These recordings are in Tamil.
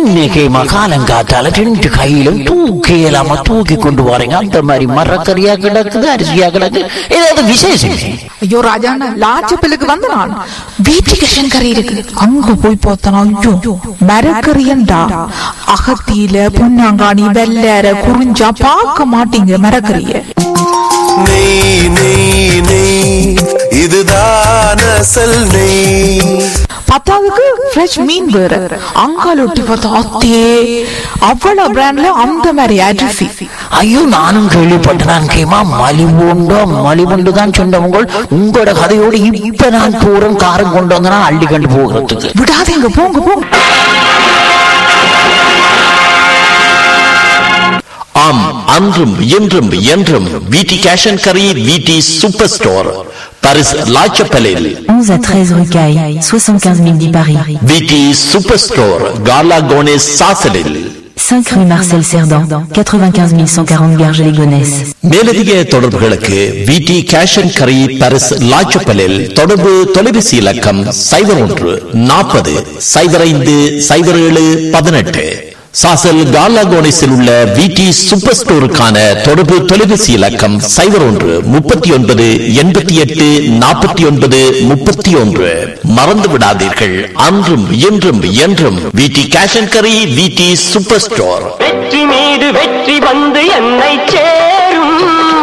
இன்னைக்கு மகாலங்காத்தால ரெண்டு கையிலும் தூக்கி இல்லாம தூக்கி கொண்டு போறீங்க அந்த மாதிரி மரக்கறியா கிடக்குது அரிசியா கிடக்கு ஏதாவது விசேஷம் ஐயோ ராஜாண்ணா லாச்சப்பிலுக்கு வந்து நான் வீட்டுக்கு கறி இருக்கு அங்க போய் பார்த்தனா ஐயோ மரக்கறியண்டா அகத்தியில பொன்னாங்காணி வெள்ளேற குறிஞ்சா பார்க்க மாட்டீங்க மரக்கறிய நெய் நெய் நெய் இதுதான் அசல் நெய் பத்தாவதுக்கு ஃப்ரெஷ் மீன் வேற அங்கால ஒட்டி பார்த்தா அத்தே அவ்வளவு பிராண்ட்ல அந்த மாதிரி அரிசி ஐயோ நானும் கேள்விப்பட்டேன் நான் கேமா மலிவுண்டோ மலிவுண்டு தான் சொன்னவங்க உங்களோட கதையோடு இப்ப நான் தூரம் காரம் கொண்டு வந்தனா அள்ளி கண்டு போகிறதுக்கு விடாதீங்க போங்க போங்க ஆம் அன்றும் இன்றும் என்றும் விடி கேஷ் அண்ட் கரி விடி சூப்பர் ஸ்டோர் பாரிஸ் லாச்சப்பலில் 11 à 13 rue Caille, 75 010 Paris. V D super store காலா கோனேஸ் சாசலில் 5 rue Marcel Cerdan, 95 140 Garges-les-Gonesse. மேலதிக தொடர்புகளுக்கு விடி கேஷ் அண்ட் கரி பாரிஸ் லாச்சப்பலில் தொடர்பு தொலைபேசி இலக்கம் சைபர் ஒன்று நாற்பது சைபர் ஐந்து சைபர் ஏழு பதினெட்டு சாசல் காலா கோனேஸில் உள்ள விடி சூப்பர் ஸ்டோருக்கான தொடர்பு தொலைபேசி இலக்கம் சைபர் ஒன்று முப்பத்தி ஒன்பது எண்பத்தி எட்டு நாற்பத்தி ஒன்பது முப்பத்தி ஒன்று மறந்து விடாதீர்கள் அன்றும் இன்றும் என்றும் விடி கேஷ் அண்ட் கரி விடி சூப்பர் ஸ்டோர் வெற்றி மீது வெற்றி வந்து என்னை சேரும்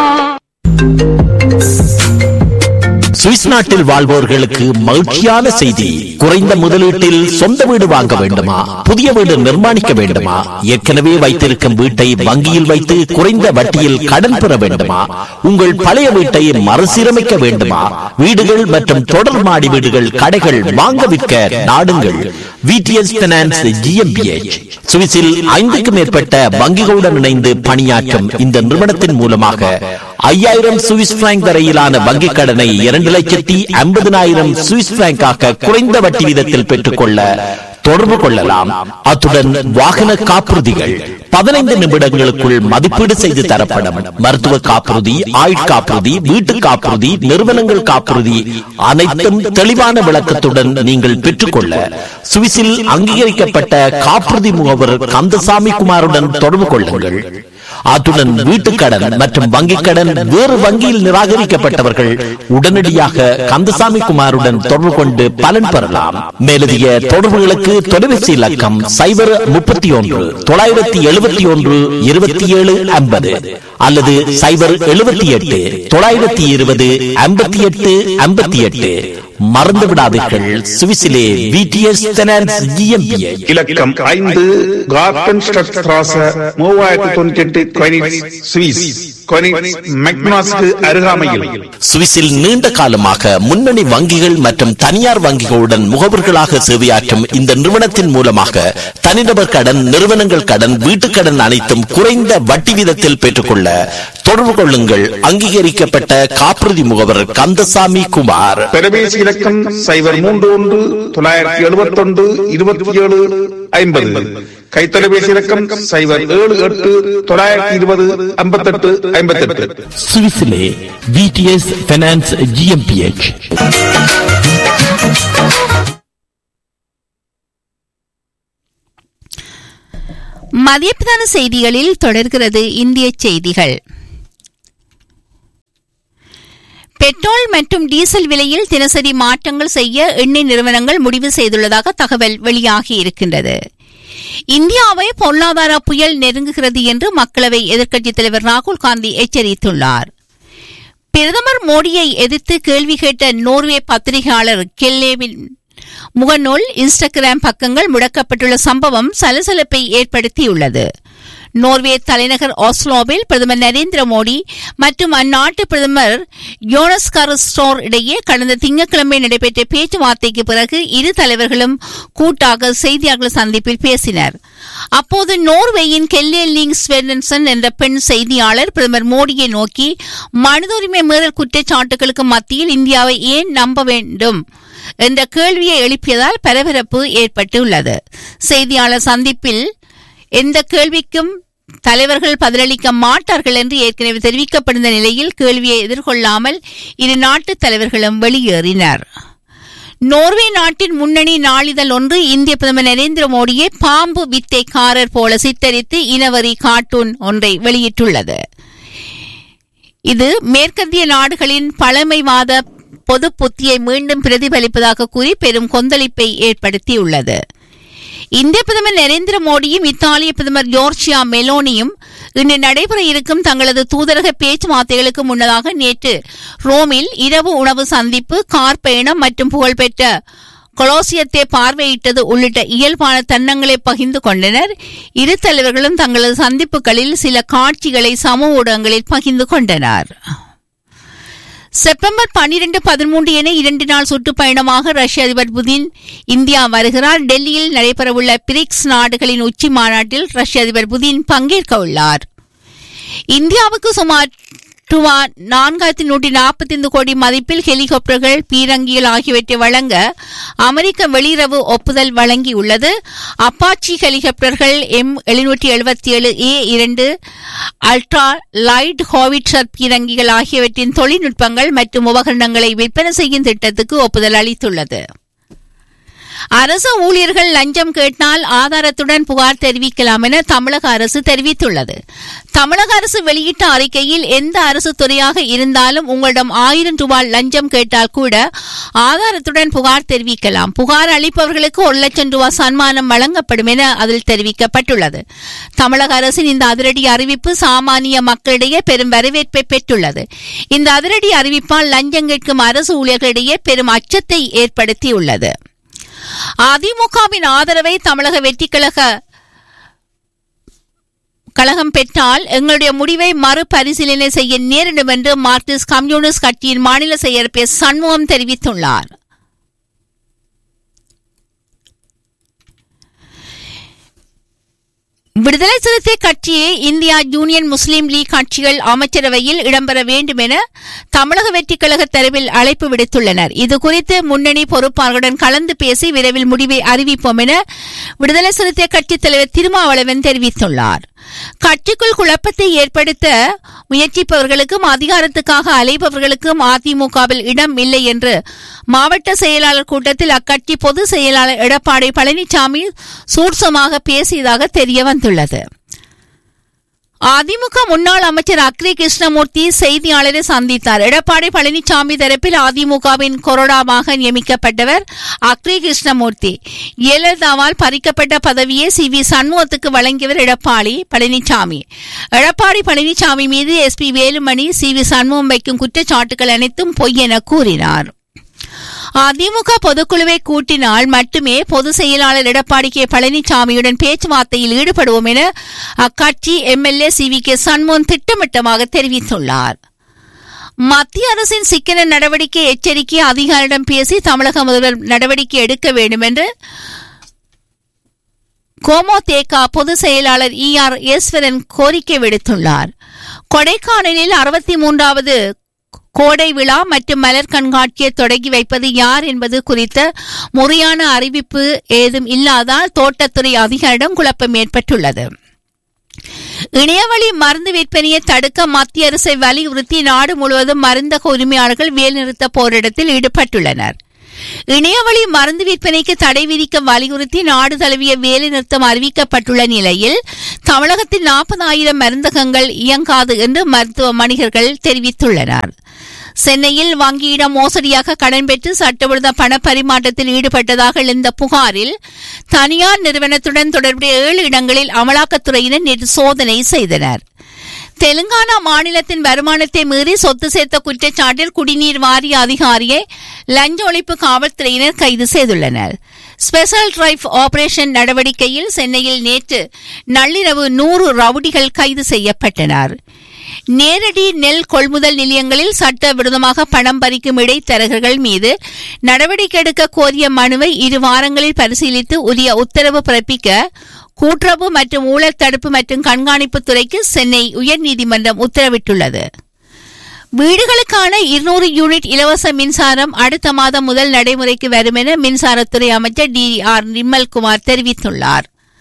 சுவிஸ் நாட்டில் வாழ்வோர்களுக்கு மகிழ்ச்சியான செய்தி குறைந்த முதலீட்டில் சொந்த வீடு வாங்க வேண்டுமா புதிய வீடு நிர்மாணிக்க வேண்டுமா ஏற்கனவே வைத்திருக்கும் வீட்டை வங்கியில் வைத்து குறைந்த வட்டியில் கடன் பெற வேண்டுமா உங்கள் பழைய வீட்டை மறுசீரமைக்க வேண்டுமா வீடுகள் மற்றும் தொடர் மாடி வீடுகள் கடைகள் வாங்க விற்க நாடுங்கள் விடிஎஸ் பினான்ஸ் ஜிஎம்பிஎச் சுவிஸில் ஐந்துக்கும் மேற்பட்ட வங்கிகளுடன் இணைந்து பணியாற்றும் இந்த நிறுவனத்தின் மூலமாக ஐயாயிரம் சுவிஸ் பிராங்க் வரையிலான வங்கிக் கடனை இரண்டு லட்சத்தி ஐம்பதினாயிரம் சுவிஸ் பிராங்காக குறைந்த வட்டி வீதத்தில் பெற்றுக்கொள்ள தொடர்பு கொள்ளலாம் அத்துடன் வாகன காப்புறுதிகள் பதினைந்து நிமிடங்களுக்குள் மதிப்பீடு செய்து தரப்படும் மருத்துவ காப்புறுதி ஆயுட்காப்புறுதி வீட்டு காப்புறுதி நிறுவனங்கள் காப்புறுதி அனைத்தும் தெளிவான விளக்கத்துடன் நீங்கள் பெற்றுக்கொள்ள சுவிஸில் அங்கீகரிக்கப்பட்ட காப்புறுதி முகவர் கந்தசாமி குமாருடன் தொடர்பு கொள்ளுங்கள் அத்துடன் வீட்டுக்கடன் மற்றும் வங்கிக் கடன் வேறு வங்கியில் நிராகரிக்கப்பட்டவர்கள் உடனடியாக கந்தசாமி குமாருடன் தொடர்பு கொண்டு பலன் பெறலாம் மேலதிக தொடர்புகளுக்கு தொலைபேசி இலக்கம் சைபர் முப்பத்தி ஒன்று தொள்ளாயிரத்தி எழுபத்தி ஒன்று இருபத்தி ஏழு ஐம்பது அல்லது சைபர் எழுபத்தி எட்டு தொள்ளாயிரத்தி இருபது ஐம்பத்தி எட்டு ஐம்பத்தி எட்டு மறந்து விடாதீர்கள் சுவிஸிலே விடிஎஸ் ஃபைனான்ஸ் ஜிஎம்பிஎ இலக்கம் ஐந்து கார்டன் ஸ்ட்ராச மூவாயிரத்தி தொண்ணூத்தி எட்டு கொயினிட்ஸ் சுவிஸ் கொயினிட்ஸ் மெக்னாஸ்க்கு அருகாமையில் சுவிஸில் நீண்ட காலமாக முன்னணி வங்கிகள் மற்றும் தனியார் வங்கிகளுடன் முகவர்களாக சேவையாற்றும் இந்த நிறுவனத்தின் மூலமாக தனிநபர் கடன் நிறுவனங்கள் கடன் வீட்டுக் கடன் அனைத்தும் குறைந்த வட்டி வீதத்தில் பெற்றுக்கொள்ள தொடர்பு கொள்ளுங்கள் அங்கீகரிக்கப்பட்ட காப்புறுதி முகவர் கந்தசாமி குமார் பெருமேசி இலக்கம் சைபர் மூன்று ஒன்று தொள்ளாயிரத்தி எழுபத்தி ஒன்று இருபத்தி ஏழு ஐம்பது கைத்தொலைபேசி இலக்கம் சைபர் ஏழு எட்டு தொள்ளாயிரத்தி இருபது ஐம்பத்தெட்டு ஐம்பத்தெட்டு சுவிஸிலே விடிஎஸ் ஃபைனான்ஸ் ஜிஎம்பிஎச் மதியப்பிதான செய்திகளில் தொடர்கிறது இந்திய செய்திகள் பெட்ரோல் மற்றும் டீசல் விலையில் தினசரி மாற்றங்கள் செய்ய எண்ணெய் நிறுவனங்கள் முடிவு செய்துள்ளதாக தகவல் வெளியாகி இருக்கின்றது இந்தியாவை பொருளாதார புயல் நெருங்குகிறது என்று மக்களவை எதிர்க்கட்சித் தலைவர் ராகுல் காந்தி எச்சரித்துள்ளார் பிரதமர் மோடியை எதிர்த்து கேள்வி கேட்ட நோர்வே பத்திரிகையாளர் கெல்லேவின் முகநூல் இன்ஸ்டாகிராம் பக்கங்கள் முடக்கப்பட்டுள்ள சம்பவம் சலசலப்பை ஏற்படுத்தியுள்ளது நோர்வே தலைநகர் ஆஸ்லோவில் பிரதமர் நரேந்திர மோடி மற்றும் அந்நாட்டு பிரதமர் யோனஸ் ஸ்டோர் இடையே கடந்த திங்கட்கிழமை நடைபெற்ற பேச்சுவார்த்தைக்கு பிறகு இரு தலைவர்களும் கூட்டாக செய்தியாளர் சந்திப்பில் பேசினர் அப்போது நோர்வேயின் கெல்லே லிங் ஸ்வெர்னசன் என்ற பெண் செய்தியாளர் பிரதமர் மோடியை நோக்கி மனித உரிமை மீறல் குற்றச்சாட்டுகளுக்கு மத்தியில் இந்தியாவை ஏன் நம்ப வேண்டும் என்ற கேள்வியை எழுப்பியதால் பரபரப்பு ஏற்பட்டுள்ளது செய்தியாளர் சந்திப்பில் எந்த கேள்விக்கும் தலைவர்கள் பதிலளிக்க மாட்டார்கள் என்று ஏற்கனவே தெரிவிக்கப்பட்டிருந்த நிலையில் கேள்வியை எதிர்கொள்ளாமல் இரு நாட்டு தலைவர்களும் வெளியேறினர் நோர்வே நாட்டின் முன்னணி நாளிதழ் ஒன்று இந்திய பிரதமர் நரேந்திர மோடியை பாம்பு வித்தைக்காரர் போல சித்தரித்து இனவரி கார்ட்டூன் ஒன்றை வெளியிட்டுள்ளது இது மேற்கத்திய நாடுகளின் பழமைவாத பொது புத்தியை மீண்டும் பிரதிபலிப்பதாக கூறி பெரும் கொந்தளிப்பை ஏற்படுத்தியுள்ளது இந்திய பிரதமர் நரேந்திர மோடியும் இத்தாலிய பிரதமர் ஜோர்ஜியா மெலோனியும் இன்று நடைபெற இருக்கும் தங்களது தூதரக பேச்சுவார்த்தைகளுக்கு முன்னதாக நேற்று ரோமில் இரவு உணவு சந்திப்பு கார் பயணம் மற்றும் புகழ்பெற்ற கொலோசியத்தை பார்வையிட்டது உள்ளிட்ட இயல்பான தன்னங்களை பகிர்ந்து கொண்டனர் இரு தலைவர்களும் தங்களது சந்திப்புகளில் சில காட்சிகளை சமூக ஊடகங்களில் பகிர்ந்து கொண்டனர் செப்டம்பர் பனிரெண்டு பதிமூன்று என இரண்டு நாள் சுற்றுப்பயணமாக ரஷ்ய அதிபர் புதின் இந்தியா வருகிறார் டெல்லியில் நடைபெறவுள்ள பிரிக்ஸ் நாடுகளின் உச்சி மாநாட்டில் ரஷ்ய அதிபர் புதின் பங்கேற்க உள்ளார் இந்தியாவுக்கு சுமார் ரூபா நான்காயிரத்தி நூற்றி நாற்பத்தி ஐந்து கோடி மதிப்பில் ஹெலிகாப்டர்கள் பீரங்கிகள் ஆகியவற்றை வழங்க அமெரிக்க வெளியுறவு ஒப்புதல் வழங்கியுள்ளது அப்பாச்சி ஹெலிகாப்டர்கள் எம் எழுநூற்றி எழுபத்தி ஏழு ஏ இரண்டு அல்ட்ரா லைட் ஹாவிட்சர் பீரங்கிகள் ஆகியவற்றின் தொழில்நுட்பங்கள் மற்றும் உபகரணங்களை விற்பனை செய்யும் திட்டத்துக்கு ஒப்புதல் அளித்துள்ளது அரசு ஊழியர்கள் லஞ்சம் கேட்டால் ஆதாரத்துடன் புகார் தெரிவிக்கலாம் என தமிழக அரசு தெரிவித்துள்ளது தமிழக அரசு வெளியிட்ட அறிக்கையில் எந்த அரசு துறையாக இருந்தாலும் உங்களிடம் ஆயிரம் ரூபாய் லஞ்சம் கேட்டால் கூட ஆதாரத்துடன் புகார் தெரிவிக்கலாம் புகார் அளிப்பவர்களுக்கு ஒரு லட்சம் ரூபாய் சன்மானம் வழங்கப்படும் என அதில் தெரிவிக்கப்பட்டுள்ளது தமிழக அரசின் இந்த அதிரடி அறிவிப்பு சாமானிய மக்களிடையே பெரும் வரவேற்பை பெற்றுள்ளது இந்த அதிரடி அறிவிப்பால் லஞ்சம் கேட்கும் அரசு ஊழியர்களிடையே பெரும் அச்சத்தை ஏற்படுத்தியுள்ளது அதிமுகவின் ஆதரவை தமிழக வெற்றிக்கழக கழகம் பெற்றால் எங்களுடைய முடிவை மறுபரிசீலனை செய்ய நேரிடும் என்று மார்க்சிஸ்ட் கம்யூனிஸ்ட் கட்சியின் மாநில செயலர் பி சண்முகம் தெரிவித்துள்ளார் விடுதலை சிறுத்தை கட்சியை இந்தியா யூனியன் முஸ்லீம் லீக் கட்சிகள் அமைச்சரவையில் இடம்பெற வேண்டும் என தமிழக வெற்றிக் கழக தரப்பில் அழைப்பு விடுத்துள்ளனர் இதுகுறித்து முன்னணி பொறுப்பாளர்களுடன் கலந்து பேசி விரைவில் முடிவை அறிவிப்போம் என விடுதலை சிறுத்தை கட்சித் தலைவர் திருமாவளவன் தெரிவித்துள்ளார் கட்சிக்குள் குழப்பத்தை ஏற்படுத்த முயற்சிப்பவர்களுக்கும் அதிகாரத்துக்காக அலைபவர்களுக்கும் அதிமுகவில் இடம் இல்லை என்று மாவட்ட செயலாளர் கூட்டத்தில் அக்கட்சி பொதுச் செயலாளர் எடப்பாடி பழனிசாமி சூட்சமாக பேசியதாக தெரிய வந்துள்ளது அதிமுக முன்னாள் அமைச்சர் அக்ரி கிருஷ்ணமூர்த்தி செய்தியாளரை சந்தித்தார் எடப்பாடி பழனிசாமி தரப்பில் அதிமுகவின் கொறடாவாக நியமிக்கப்பட்டவர் அக்ரி கிருஷ்ணமூர்த்தி ஜெயலலிதாவால் பறிக்கப்பட்ட பதவியை சி வி சண்முகத்துக்கு வழங்கியவர் எடப்பாடி பழனிசாமி எடப்பாடி பழனிசாமி மீது S P Velumani C V Shanmugam வைக்கும் குற்றச்சாட்டுகள் அனைத்தும் பொய் என கூறினார் அதிமுக பொதுக்குழுவை கூட்டினால் மட்டுமே பொதுச் செயலாளர் எடப்பாடி கே பழனிசாமியுடன் பேச்சுவார்த்தையில் ஈடுபடுவோம் என அக்கட்சி MLA C V K Shanmugan திட்டமிட்டமாக தெரிவித்துள்ளார் மத்திய அரசின் சிக்கன நடவடிக்கை எச்சரிக்கை அதிகாரிடம் பேசி தமிழக முதல்வர் நடவடிக்கை எடுக்க வேண்டும் என்று கோமோ தேகா பொதுச் செயலாளர் இ ஆர் ஈஸ்வரன் கோரிக்கை விடுத்துள்ளார் கொடைக்கானலில் அறுபத்தி மூன்றாவது கோடை விழா மற்றும் மலர் கண்காட்சியை தொடங்கி வைப்பது யார் என்பது குறித்த முறையான அறிவிப்பு ஏதும் இல்லாதால் தோட்டத்துறை அதிகாரிடம் குழப்பம் ஏற்பட்டுள்ளது இணையவழி மருந்து விற்பனையை தடுக்க மத்திய அரசை வலியுறுத்தி நாடு முழுவதும் மருந்தக உரிமையாளர்கள் வேலைநிறுத்த போராட்டத்தில் ஈடுபட்டுள்ளனர் இணையவழி மருந்து விற்பனைக்கு தடை விதிக்க வலியுறுத்தி நாடு தழுவிய வேலைநிறுத்தம் அறிவிக்கப்பட்டுள்ள நிலையில் தமிழகத்தில் நாற்பதாயிரம் மருந்தகங்கள் இயங்காது என்று மருத்துவ வணிகர்கள் தெரிவித்துள்ளனர் சென்னையில் வங்கியிடம் மோசடியாக கடன் பெற்று சட்டவிரோத பண பரிமாற்றத்தில் ஈடுபட்டதாக எழுந்த புகாரில் தனியார் நிறுவனத்துடன் தொடர்புடைய ஏழு இடங்களில் அமலாக்கத்துறையினர் நேற்று சோதனை செய்தனர் தெலுங்கானா மாநிலத்தின் வருமானத்தை மீறி சொத்து சேர்த்த குற்றச்சாட்டில் குடிநீர் வாரிய அதிகாரியை லஞ்ச ஒழிப்பு காவல்துறையினர் கைது செய்துள்ளனர் ஸ்பெஷல் டிரைவ் ஆபரேஷன் நடவடிக்கையில் சென்னையில் நேற்று நள்ளிரவு நூறு ரவுடிகள் கைது செய்யப்பட்டனர் நேரடி நெல் கொள்முதல் நிலையங்களில் சட்ட விரோதமாக பணம் பறிக்கும் இடைத்தரகர்கள் மீது நடவடிக்கை எடுக்க கோரிய மனுவை இரு வாரங்களில் பரிசீலித்து உரிய உத்தரவு பிறப்பிக்க கூட்டுறவு மற்றும் ஊழல் தடுப்பு மற்றும் கண்காணிப்பு துறைக்கு சென்னை உயர்நீதிமன்றம் உத்தரவிட்டுள்ளது வீடுகளுக்கான இருநூறு யூனிட் இலவச மின்சாரம் அடுத்த மாதம் முதல் நடைமுறைக்கு வரும் என மின்சாரத்துறை அமைச்சர் டி ஆர் நிர்மல்குமார் தெரிவித்துள்ளார்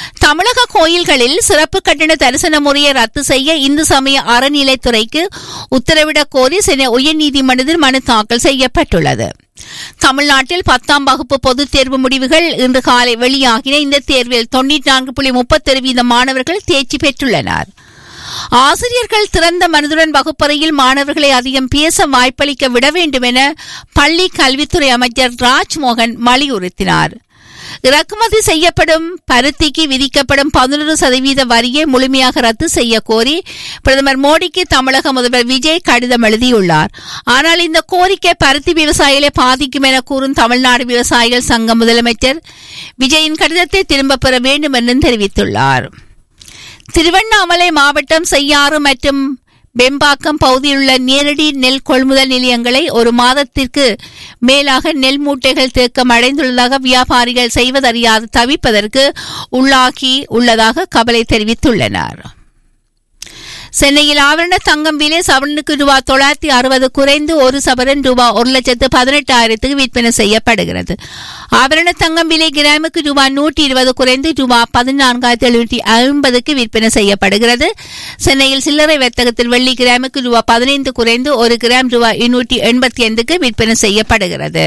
தமிழக கோயில்களில் சிறப்பு கட்டண தரிசன முறையை ரத்து செய்ய இந்து சமய அறநிலைத்துறைக்கு உத்தரவிடக் கோரி சென்னை உயர்நீதிமன்றத்தில் மனு தாக்கல் செய்யப்பட்டுள்ளது தமிழ்நாட்டில் பத்தாம் வகுப்பு பொதுத் தேர்வு முடிவுகள் இன்று காலை வெளியாகின இந்த தேர்வில் தொண்ணூற்றி நான்கு புள்ளி முப்பத்தொரு வீத மாணவர்கள் தேர்ச்சி பெற்றுள்ளனர் ஆசிரியர்கள் திறந்த மனதுடன் வகுப்பறையில் மாணவர்களை அதிகம் பேச வாய்ப்பளிக்க விட வேண்டும் என பள்ளி கல்வித்துறை அமைச்சர் ராஜ்மோகன் வலியுறுத்தினார் இறக்குமதி செய்யப்படும் பருத்திக்கு விதிக்கப்படும் பதினொரு சதவீத வரியை முழுமையாக ரத்து செய்ய கோரி பிரதமர் மோடிக்கு தமிழக முதல்வர் விஜய் கடிதம் எழுதியுள்ளார் ஆனால் இந்த கோரிக்கை பருத்தி விவசாயிகளை பாதிக்கும் என கூறும் தமிழ்நாடு விவசாயிகள் சங்க முதலமைச்சர் விஜயின் கடிதத்தை திரும்பப் பெற வேண்டும் என்றும் தெரிவித்துள்ளார் திருவண்ணாமலை மாவட்டம் செய்யாறு மற்றும் வெம்பாக்கம் பகுதியில் உள்ள நேரடி நெல் கொள்முதல் நிலையங்களை ஒரு மாதத்திற்கு மேலாக நெல் மூட்டைகள் தேக்கம் அடைந்துள்ளதாக வியாபாரிகள் செய்வதறியாது தவிப்பதற்கு உள்ளாகி உள்ளதாக கவலை தெரிவித்துள்ளனர் சென்னையில் ஆவரண தங்கம் விலை சவரனுக்கு ரூபாய் தொள்ளாயிரத்தி அறுபது குறைந்து ஒரு சவரன் ரூபாய் ஒரு லட்சத்து பதினெட்டாயிரத்துக்கு விற்பனை செய்யப்படுகிறது ஆபரண தங்கம் விலை கிராமுக்கு ரூபாய் நூற்றி இருபது குறைந்து ரூபாய் பதினான்காயிரத்தி எழுநூற்றி ஐம்பதுக்கு விற்பனை செய்யப்படுகிறது சென்னையில் சில்லறை வர்த்தகத்தில் வெள்ளி கிராமுக்கு ரூபாய் பதினைந்து குறைந்து ஒரு கிராம் ரூபாய் எண்ணூற்றி எண்பத்தி ஐந்துக்கு விற்பனை செய்யப்படுகிறது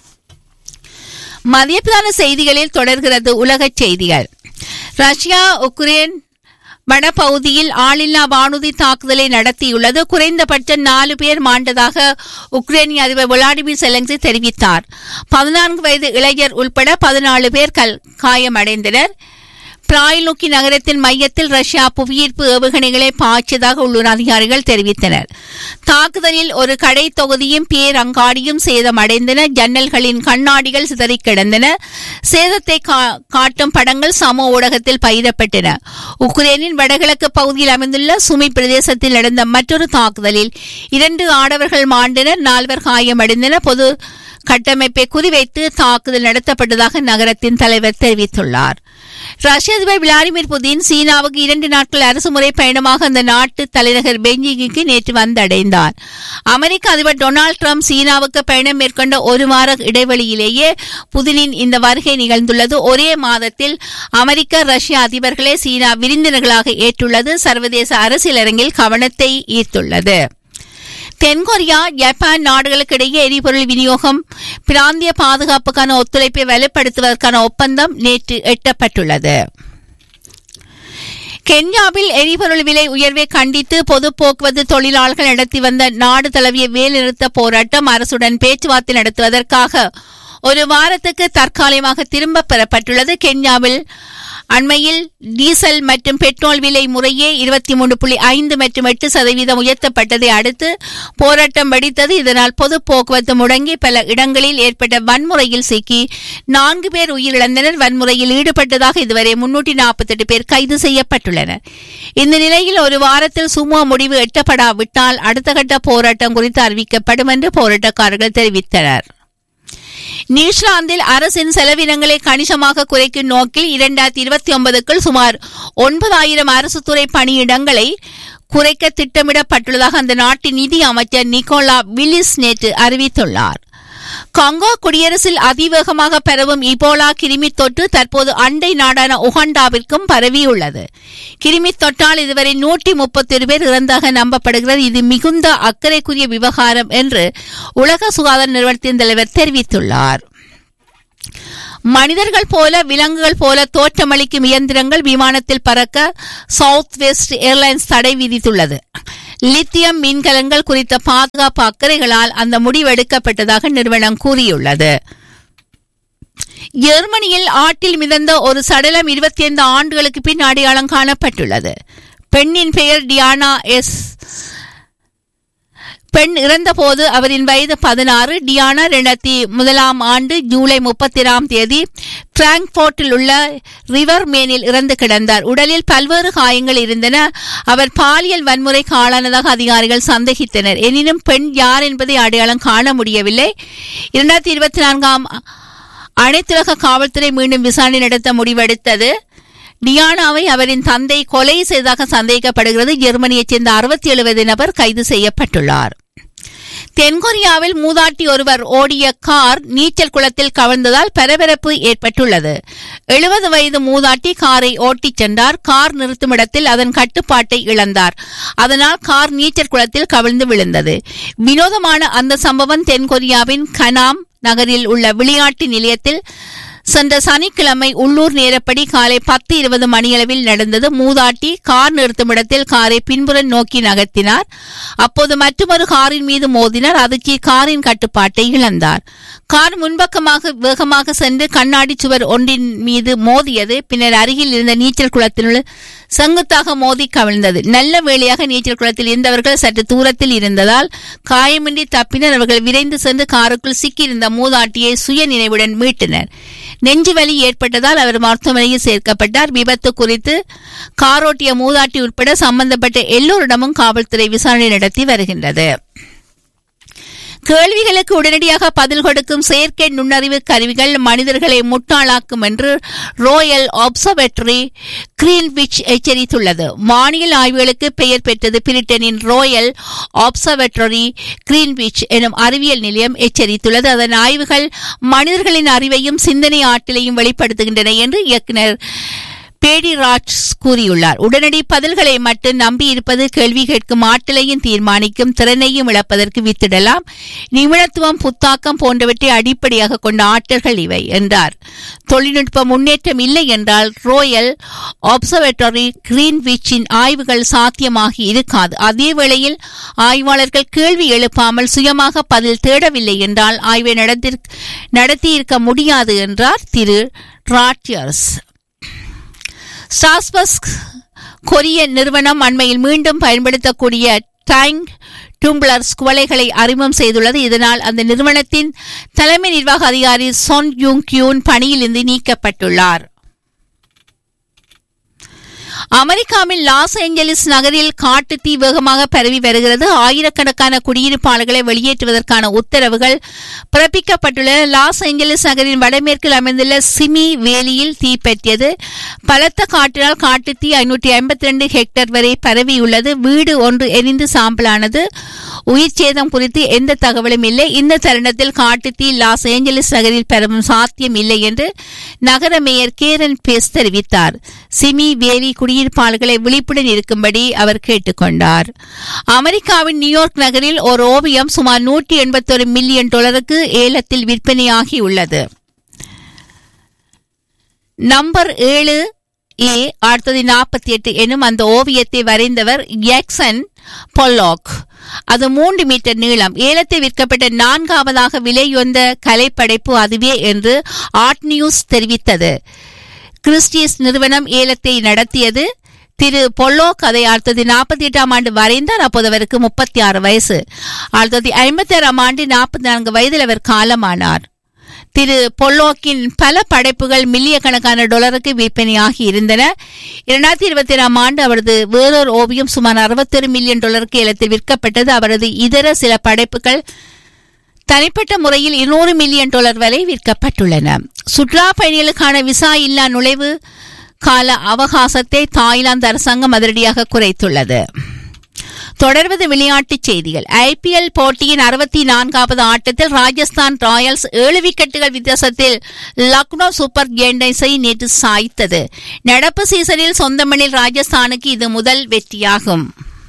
மதியப்பிரான செய்திகளில் தொடர்கிறது உலகச் செய்திகள் ரஷ்யா உக்ரைன் வடபகுதியில் ஆளில்லா வானூர்தி தாக்குதலை நடத்தியுள்ளது குறைந்தபட்சம் நாலு பேர் மாண்டதாக உக்ரைனிய அதிபர் விளாடிமிர் செலன்சி தெரிவித்தார் பதினான்கு வயது இளைஞர் உட்பட பதினாலு பேர் கல் காயமடைந்தனர் பிராய்லுக்கி நகரத்தின் மையத்தில் ரஷ்யா புவியீர்ப்பு ஏவுகணைகளை பாய்ச்சதாக உள்ளூர் அதிகாரிகள் தெரிவித்தனர் தாக்குதலில் ஒரு கடை தொகுதியும் பேரங்காடியும் சேதமடைந்தன ஜன்னல்களின் கண்ணாடிகள் சிதறி கிடந்தன சேதத்தை கா- காட்டும் படங்கள் சமூக ஊடகத்தில் பயிரப்பட்டன உக்ரைனின் வடகிழக்கு பகுதியில் அமைந்துள்ள சுமி பிரதேசத்தில் நடந்த மற்றொரு தாக்குதலில் இரண்டு ஆடவர்கள் மாண்டனர் நால்வர் காயமடைந்தனர் பொது கட்டமைப்பை குறிவைத்து தாக்குதல் நடத்தப்பட்டதாக நகரத்தின் தலைவர் தெரிவித்துள்ளார் ரஷ்ய அதிபர் விளாடிமிர் புதின் சீனாவுக்கு இரண்டு நாட்கள் அரசுமுறை பயணமாக அந்த நாட்டு தலைநகர் பெய்ஜிங்குக்கு நேற்று வந்தடைந்தார் அமெரிக்க அதிபர் டொனால்டு ட்ரம்ப் சீனாவுக்கு பயணம் மேற்கொண்ட ஒரு வார இடைவெளியிலேயே புதினின் இந்த வருகை நிகழ்ந்துள்ளது ஒரே மாதத்தில் அமெரிக்க ரஷ்ய அதிபர்களை சீனா விருந்தினர்களாக ஏற்றுள்ளது சர்வதேச அரசியலரங்கில் கவனத்தை ஈர்த்துள்ளது தென்கொரியா ஜப்பான் நாடுகளுக்கு இடையே எரிபொருள் விநியோகம் பிராந்திய பாதுகாப்புக்கான ஒத்துழைப்பை வலுப்படுத்துவதற்கான ஒப்பந்தம் நேற்று எட்டப்பட்டுள்ளது கென்யாவில் எரிபொருள் விலை உயர்வை கண்டித்து பொது போக்குவரத்து தொழிலாளர்கள் நடத்தி வந்த நாடு தழுவிய வேலைநிறுத்த போராட்டம் அரசுடன் பேச்சுவார்த்தை நடத்துவதற்காக ஒரு வாரத்துக்கு தற்காலிகமாக திரும்பப் பெறப்பட்டுள்ளது கென்யாவில் அண்மையில் டீசல் மற்றும் பெட்ரோல் விலை முறையே இருபத்தி மூன்று புள்ளி ஐந்து மற்றும் எட்டு சதவீதம் உயர்த்தப்பட்டதை அடுத்து போராட்டம் வெடித்தது இதனால் பொது போக்குவரத்து முடங்கி பல இடங்களில் ஏற்பட்ட வன்முறையில் சிக்கி நான்கு பேர் உயிரிழந்தனர் வன்முறையில் ஈடுபட்டதாக இதுவரை முன்னூற்றி நாற்பத்தெட்டு பேர் கைது செய்யப்பட்டுள்ளனர் இந்த நிலையில் ஒரு வாரத்தில் சுமூக முடிவு எட்டப்படாவிட்டால் அடுத்த கட்ட போராட்டம் குறித்து அறிவிக்கப்படும் என்று போராட்டக்காரர்கள் தெரிவித்தனர் நியூசிலாந்தில் அரசின் செலவினங்களை கணிசமாக குறைக்கும் நோக்கில் இரண்டாயிரத்தி இருபத்தி ஒன்பதுக்குள் சுமார் ஒன்பதாயிரம் அரசு துறை பணியிடங்களை குறைக்க திட்டமிடப்பட்டுள்ளதாக அந்த நாட்டின் நிதி அமைச்சர் நிக்கோலா வில்லிஸ் நேற்று அறிவித்துள்ளார் காங்கோ குடியரசில் அதிவேகமாக பரவும் இபோலா கிருமி தொற்று தற்போது அண்டை நாடான உகாண்டாவிற்கும் பரவியுள்ளது கிருமி தொற்றால் இதுவரை நூற்றி முப்பத்தி பேர் இறந்தாக நம்பப்படுகிறது இது மிகுந்த அக்கறைக்குரிய விவகாரம் என்று உலக சுகாதார நிறுவனத்தின் தலைவர் தெரிவித்துள்ளார் மனிதர்கள் போல விலங்குகள் போல தோற்றமளிக்கும் இயந்திரங்கள் விமானத்தில் பறக்க சவுத் வெஸ்ட் ஏர்லைன்ஸ் தடை விதித்துள்ளது லித்தியம் மின்கலன்கள் குறித்த பாதுகாப்பு அக்கறைகளால் அந்த முடிவு எடுக்கப்பட்டதாக நிறுவனம் கூறியுள்ளது ஜெர்மனியில் ஆற்றில் மிதந்த ஒரு சடலம் இருபத்தி ஐந்து ஆண்டுகளுக்கு பின் அடையாளம் காணப்பட்டுள்ளது பெண்ணின் பெயர் டியானா எஸ் பெண் இறந்தபோது அவரின் வயது பதினாறு டியானா இரண்டாயிரத்தி முதலாம் ஆண்டு ஜூலை முப்பத்திராம் தேதி பிராங்க்போர்ட்டில் உள்ள ரிவர் மேனில் இறந்து கிடந்தார் உடலில் பல்வேறு காயங்கள் இருந்தன அவர் பாலியல் வன்முறைக்கு ஆளானதாக அதிகாரிகள் சந்தேகித்தனர் எனினும் பெண் யார் என்பதை அடையாளம் காண முடியவில்லை இரண்டாயிரத்தி இருபத்தி நான்காம் அனைத்துலக காவல்துறை மீண்டும் விசாரணை நடத்த முடிவெடுத்தது டியானாவை அவரின் தந்தை கொலை செய்ததாக சந்தேகிக்கப்படுகிறது ஜெர்மனியைச் சேர்ந்த அறுபத்தி ஏழு வயது நபர் கைது செய்யப்பட்டுள்ளார் தென்கொரியாவில் மூதாட்டி ஒருவர் ஓடிய கார் நீச்சல் குளத்தில் கவிழ்ந்ததால் பரபரப்பு ஏற்பட்டுள்ளது எழுபது வயது மூதாட்டி காரை ஓட்டிச் சென்றார் கார் நிறுத்துமிடத்தில் அதன் கட்டுப்பாட்டை இழந்தார் அதனால் கார் நீச்சல் குளத்தில் கவிழ்ந்து விழுந்தது வினோதமான அந்த சம்பவம் தென்கொரியாவின் கனாம் நகரில் உள்ள விளையாட்டு நிலையத்தில் சென்ற சனிக்கிழமை உள்ளூர் நேரப்படி காலை பத்து இருபது மணியளவில் நடந்தது மூதாட்டி கார் நிறுத்துமிடத்தில் காரை பின்புறம் நோக்கி நகர்த்தினார் அப்போது மற்றொரு காரின் மீது மோதினார் அதுக்கு காரின் கட்டுப்பாட்டை இழந்தார் கார் முன்பக்கமாக வேகமாக சென்று கண்ணாடி சுவர் ஒன்றின் மீது மோதியது பின்னர் அருகில் இருந்த நீச்சல் குளத்தில் செங்குத்தாக மோதி கவிழ்ந்தது நல்ல வேளையாக நீச்சல் குளத்தில் இருந்தவர்கள் சற்று தூரத்தில் இருந்ததால் காயமின்றி தப்பினர் அவர்கள் விரைந்து சென்று காருக்குள் சிக்கியிருந்த மூதாட்டியை சுய நினைவுடன் மீட்டனர் நெஞ்சு வலி ஏற்பட்டதால் அவர் மருத்துவமனையில் சேர்க்கப்பட்டார் விபத்து குறித்து காரோட்டிய மூதாட்டி உட்பட சம்பந்தப்பட்ட எல்லோரிடமும் காவல்துறை விசாரணை நடத்தி வருகின்றது கேள்விகளுக்கு உடனடியாக பதில் கொடுக்கும் செயற்கை நுண்ணறிவு கருவிகள் மனிதர்களை முட்டாளாக்கும் என்று ரோயல் அப்சர்வேட்டரி கிரீன்விச் எச்சரித்துள்ளது வானியல் ஆய்வுகளுக்கு பெயர் பெற்றது பிரிட்டனின் ரோயல் அப்சர்வேட்டரி கிரீன்விச் எனும் அறிவியல் நிலையம் எச்சரித்துள்ளது அதன் ஆய்வுகள் மனிதர்களின் அறிவையும் சிந்தனை ஆற்றலையும் வெளிப்படுத்துகின்றன என்று இயக்குனர் பேடிராஜ் கூறியுள்ளார் உடனடி பதில்களை மட்டும் நம்பி இருப்பது கேள்வி கேட்கும் ஆற்றலையும் தீர்மானிக்கும் திறனையும் இழப்பதற்கு வித்திடலாம் நிபுணத்துவம் புத்தாக்கம் போன்றவற்றை அடிப்படையாக கொண்ட ஆற்றல்கள் இவை என்றார் தொழில்நுட்ப முன்னேற்றம் இல்லை என்றால் ரோயல் அப்சர்வேட்டரி கிரீன்விச்சின் ஆய்வுகள் சாத்தியமாகி இருக்காது அதே வேளையில் ஆய்வாளர்கள் கேள்வி எழுப்பாமல் சுயமாக பதில் தேடவில்லை என்றால் ஆய்வை நடத்தியிருக்க முடியாது என்றார் திரு ராட்யர்ஸ் ஸ்டாஸ்பஸ் கொரிய நிறுவனம் அண்மையில் மீண்டும் பயன்படுத்தக்கூடிய டைங் டூம்ப்ளர்ஸ் குவளைகளை அறிமுகம் செய்துள்ளது இதனால் அந்த நிறுவனத்தின் தலைமை நிர்வாக அதிகாரி சொன் யூங் கியூன் பணியிலிருந்து நீக்கப்பட்டுள்ளார் அமெரிக்காவின் லாஸ் ஏஞ்சலிஸ் நகரில் காட்டுத்தீ வேகமாக பரவி வருகிறது ஆயிரக்கணக்கான குடியிருப்பாளர்களை வெளியேற்றுவதற்கான உத்தரவுகள் பிறப்பிக்கப்பட்டுள்ளன லாஸ் ஏஞ்சலிஸ் நகரின் வடமேற்கில் அமைந்துள்ள சிமி வேலியில் தீ பற்றியது பலத்த காற்றினால் காட்டுத்தீ ஐநூற்றி ஐம்பத்தி ரெண்டு ஹெக்டேர் வரை பரவியுள்ளது வீடு ஒன்று எரிந்து சாம்பலானது உயிர் சேதம் குறித்து எந்த தகவலும் இல்லை இந்த தருணத்தில் காட்டுத்தீ லாஸ் ஏஞ்சலிஸ் நகரில் பரவும் சாத்தியம் இல்லை என்று நகர மேயர் கேரன் பேஸ் தெரிவித்தார் சிமி வேலி குடியிருப்பாளர்களை விழிப்புடன் இருக்கும்படி அவர் கேட்டுக்கொண்டார் அமெரிக்காவின் நியூயார்க் நகரில் ஒரு ஓவியம் சுமார் நூற்றி எண்பத்தொரு மில்லியன் டாலருக்கு ஏலத்தில் விற்பனையாகி உள்ளது நம்பர் ஏழு ஏ அடுத்தது நாற்பத்தி எட்டு எனும் அந்த ஓவியத்தை வரைந்தவர் ஜாக்சன் பொல்லாக் அது மூன்று மீட்டர் நீளம் ஏலத்தை விற்கப்பட்ட நான்காவதாக விலையொந்த கலைப்படைப்பு அதுவே என்று ஆர்ட் நியூஸ் தெரிவித்தது கிறிஸ்டியஸ் நிறுவனம் ஏலத்தை நடத்தியது திரு பொல்லோக் அதை அடுத்தது நாற்பத்தி எட்டாம் ஆண்டு வரைந்தார் அப்போது அவருக்கு முப்பத்தி ஆறு வயசு அடுத்தது ஐம்பத்தி ஆறாம் ஆண்டு நாற்பத்தி நான்கு வயதில் அவர் காலமானார் திரு பொல்லோக்கின் பல படைப்புகள் மில்லிய கணக்கான டாலருக்கு விற்பனையாகி இருந்தன இரண்டாயிரத்தி இருபத்தி ஏழாம் ஆண்டு அவரது வேறொரு ஓவியம் சுமார் அறுபத்தொரு மில்லியன் டாலருக்கு ஏலத்தில் விற்கப்பட்டது அவரது இதர சில படைப்புகள் தனிப்பட்ட முறையில் இருநூறு மில்லியன் டாலர் வரை விற்கப்பட்டுள்ளன சுற்றுலா பயணிகளுக்கான விசா இல்லா நுழைவு கால அவகாசத்தை தாய்லாந்து அரசாங்கம் அதிரடியாக குறைத்துள்ளது தொடர்வது விளையாட்டுச் செய்திகள் ஐபிஎல் போட்டியின் அறுபத்தி நான்காவது ஆட்டத்தில் ராஜஸ்தான் ராயல்ஸ் ஏழு விக்கெட்டுகள் வித்தியாசத்தில் லக்னோ சூப்பர் ஜெயண்டைஸை நேற்று சாய்த்தது நடப்பு சீசனில் சொந்த மண்ணில் ராஜஸ்தானுக்கு இது முதல் வெற்றியாகும்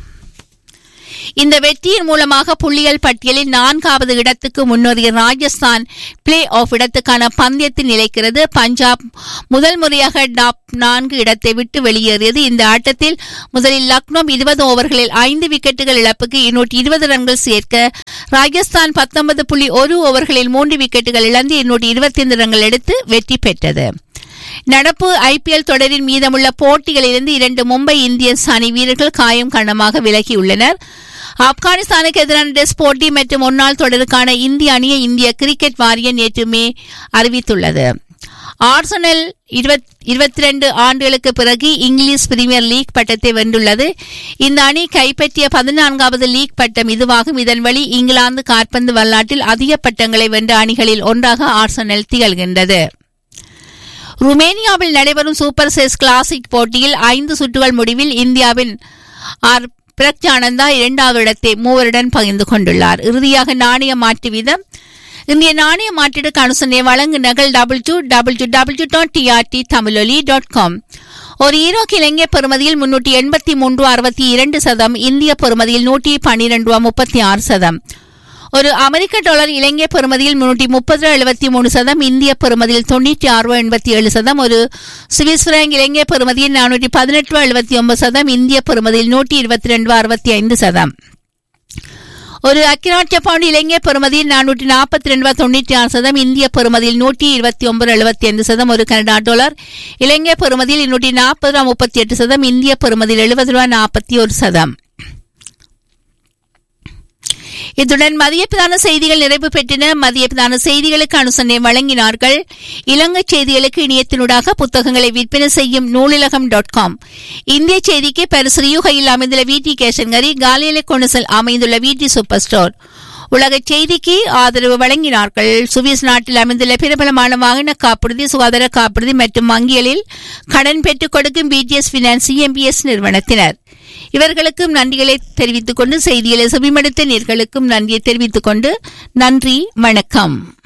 இந்த வெற்றியின் மூலமாக புள்ளிகள் பட்டியலில் நான்காவது இடத்துக்கு முன்னேறிய ராஜஸ்தான் பிளே ஆஃப் இடத்துக்கான பந்தயத்தில் நிலைக்கிறது பஞ்சாப் முதல் முறையாக டாப் நான்கு இடத்தை விட்டு வெளியேறியது இந்த ஆட்டத்தில் முதலில் லக்னோ இருபது ஓவர்களில் ஐந்து விக்கெட்டுகள் இழப்புக்கு இருநூற்றி இருபது ரன்கள் சேர்க்க ராஜஸ்தான் பத்தொன்பது புள்ளி ஒரு ஓவர்களில் மூன்று விக்கெட்டுகள் இழந்து இருநூற்றி இருபத்தி ஐந்து ரன்கள் எடுத்து வெற்றி பெற்றது நடப்பு ஐபிஎல் தொடரின் மீதமுள்ள போட்டிகளிலிருந்து இரண்டு மும்பை இந்தியன்ஸ் அணி வீரர்கள் காயம் காரணமாக விலகியுள்ளனர் ஆப்கானிஸ்தானுக்கு எதிரான டெஸ்ட் போட்டி மற்றும் முன்னாள் தொடருக்கான இந்திய அணியை இந்திய கிரிக்கெட் வாரியம் நேற்றுமே அறிவித்துள்ளது ஆர்சனல் இருபத்தி ரெண்டு ஆண்டுகளுக்கு பிறகு இங்கிலீஷ் பிரீமியர் லீக் பட்டத்தை வென்றுள்ளது இந்த அணி கைப்பற்றிய பதினான்காவது லீக் பட்டம் இதுவாகும் இதன் வழி இங்கிலாந்து காற்பந்து வரலாற்றில் அதிக பட்டங்களை வென்ற அணிகளில் ஒன்றாக ஆர்சனல் திகழ்கின்றது ருமேனியாவில் நடைபெறும் சூப்பர் செஸ் கிளாசிக் போட்டியில் ஐந்து சுற்றுகள் முடிவில் இந்தியாவின் பிரக்ஞானந்தா இரண்டாவது இடத்தை மூவருடன் பகிர்ந்து கொண்டுள்ளார் இறுதியாக நாணய மாற்று வீதம் இந்திய நாணய மாற்றீடுக்கு அனுசரணை வழங்கு நகல் double two double two double two dot TRT Tamiloli dot com ஒரு ஈரோக்கு இலங்கை பெறுமதியில் முன்னூற்றி எண்பத்தி மூன்று அறுபத்தி இரண்டு சதம் இந்திய பெறுமதியில் நூற்றி பன்னிரண்டு ரூபா முப்பத்தி ஆறு சதம் ஒரு அமெரிக்க டாலர் இலங்கை பெறுமதியில் முன்னூற்றி முப்பது எழுபத்தி மூணு சதம் இந்திய பெறுமதியில் தொண்ணூற்றி ஆறு ரூபா எண்பத்தி ஏழு சதம் ஒரு சுவிஸ் பிராங்க் இலங்கை பெறுமதியில் நானூற்றி பதினெட்டு ரூபா எழுபத்தி ஒன்பது சதம் இந்திய பெறுமதியில் நூற்றி இருபத்தி ரெண்டு ரூபா அறுபத்தி ஐந்து சதம் ஒரு அக்கிராட்சிய பவுண்ட் இலங்கை பெறுமதியில் நானூற்றி நாற்பத்தி ரெண்டு ரூபா தொண்ணூற்றி ஆறு சதம் இந்திய பெறுமதியில் நூற்றி இருபத்தி ஒன்பது எழுபத்தி ஐந்து சதம் ஒரு கனடா டாலர் இலங்கை பெறுமதியில் நூற்றி நாற்பது ரூபா முப்பத்தி எட்டு சதம் இந்திய பெறுமதியில் எழுபது ரூபா நாற்பத்தி ஒரு சதம் இத்துடன் மதிய பிரதான செய்திகள் நிறைவு பெற்றன மதிய பிரதான செய்திகளுக்கு அனுசரணை வழங்கினார்கள் இலங்கை செய்திகளுக்கு இணையத்தினூடாக புத்தகங்களை விற்பனை செய்யும் நூலிலகம் டாட் காம் இந்திய செய்திக்கு பரிசுரியுகையில் அமைந்துள்ள வீட்டி கேஷன்கரி காலியலை கொண்டுசல் அமைந்துள்ள வீட்டி சூப்பர் ஸ்டோர் உலக செய்திக்கு ஆதரவு வழங்கினார்கள் சுவிஸ் நாட்டில் அமைந்துள்ள பிரபலமான வாகன காப்புறுதி சுகாதார காப்புறுதி மற்றும் வங்கிகளில் கடன் பெற்றுக் கொடுக்கும் பிடிஎஸ் பினான்ஸ் சிஎம்பிஎஸ் நிறுவனத்தினர் இவர்களுக்கும் நன்றிகளை தெரிவித்துக் கொண்டு செய்திகளை செவிமடுத்த நேர்களுக்கும் நன்றியை தெரிவித்துக் கொண்டு நன்றி வணக்கம்